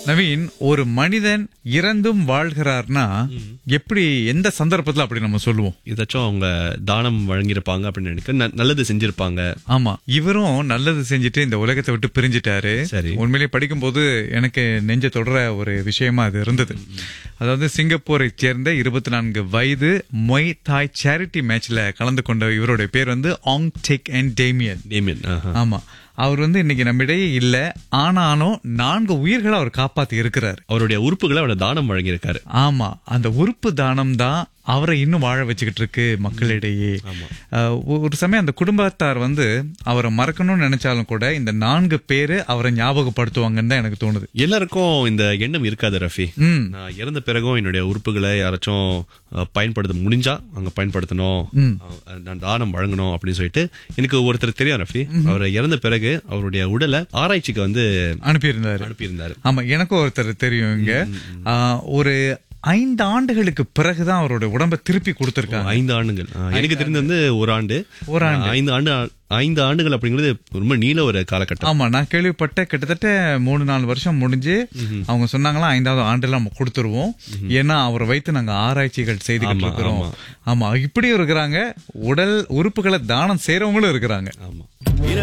நவீன் ஒரு மனிதன் இறந்தும் வாழ்கிறார்னா எப்படி எந்த சந்தர்ப்பத்துல அப்படி நம்ம சொல்லுவோம் ஏதாச்சும் அவங்க தானம் வழங்கியிருப்பாங்க அப்படின்னு நினைக்கிறேன் ந- நல்லது செஞ்சிருப்பாங்க ஆமா இவரும் நல்லது செஞ்சுட்டு இந்த உலகத்தை விட்டு பிரிஞ்சிட்டாரு சரி. உண்மையிலேயே படிக்கும்போது எனக்கு நெஞ்ச தொடர ஒரு விஷயமா அது இருந்தது அதாவது சிங்கப்பூரை சேர்ந்த இருபத்தி நான்கு வயது மொய் தாய் சேரிட்டி மேட்ச்ல கலந்து கொண்ட இவருடைய பேர் வந்து ஆங் டெக் அண்ட் டேமியன் டேமியன் ஆஹா. ஆமா அவர் வந்து இன்னைக்கு நம்மிடையே இல்ல ஆனாலும் நான்கு உயிர்களை அவர் காப்பாத்தி இருக்கிறார் அவருடைய உறுப்புகளை அவரை தானம் வழங்கியிருக்காரு ஆமா அந்த உறுப்பு தானம் தான் அவரை இன்னும் வாழ வச்சுக்கிட்டு இருக்கு மக்களிடையே அஹ், ஒரு சமயம் அந்த குடும்பத்தார் வந்து அவரை மறக்கணும்னு நினைச்சாலும் கூட இந்த நான்கு பேரு அவரை ஞாபகப்படுத்துவாங்கன்னு தான் எனக்கு தோணுது எல்லாருக்கும் இந்த எண்ணம் இருக்காது ரஃபி ம் நான் இறந்த பிறகும் என்னுடைய உறுப்புகளை யாராச்சும் அஹ், பயன்படுத்த முடிஞ்சா அங்க பயன்படுத்தணும் அஹ், நான் தானம் வழங்கணும் அப்படின்னு சொல்லிட்டு எனக்கு ஒருத்தர் தெரியும் ரஃபி அவர் இறந்த பிறகு அவருடைய உடலை ஆராய்ச்சிக்கு வந்து அனுப்பியிருந்தாரு அனுப்பியிருந்தாரு ஆமா எனக்கும் ஒருத்தர் தெரியும் இங்க ஆஹ், ஒரு ஐந்து ஆண்டுகளுக்கு பிறகுதான் அவரோட உடம்ப திருப்பி கொடுத்திருக்காங்க ஐந்து ஆண்டுகள் அஹ், எனக்கு தெரிந்து வந்து ஒரு ஆண்டு ஒரு ஆண்டு. ஐந்து ஆண்டு ஐந்து ஆண்டுகள் அப்படிங்கிறது ரொம்ப நீள ஒரு காலகட்டம் ஆமா நான் கேள்விப்பட்ட கிட்டத்தட்ட மூணு நாலு வருஷம் முடிஞ்சு அவங்க சொன்னாங்களா ஐந்தாவது ஆண்டுல நம்ம கொடுத்துருவோம் ஏன்னா அவரை வைத்து நாங்க ஆராய்ச்சிகள் செய்துகிட்டு ஆமா, இருக்கிறோம் ஆமா. ஆமா இப்படியும் இருக்கிறாங்க உடல் உறுப்புகளை தானம் செய்றவங்களும் இருக்கிறாங்க ஆமா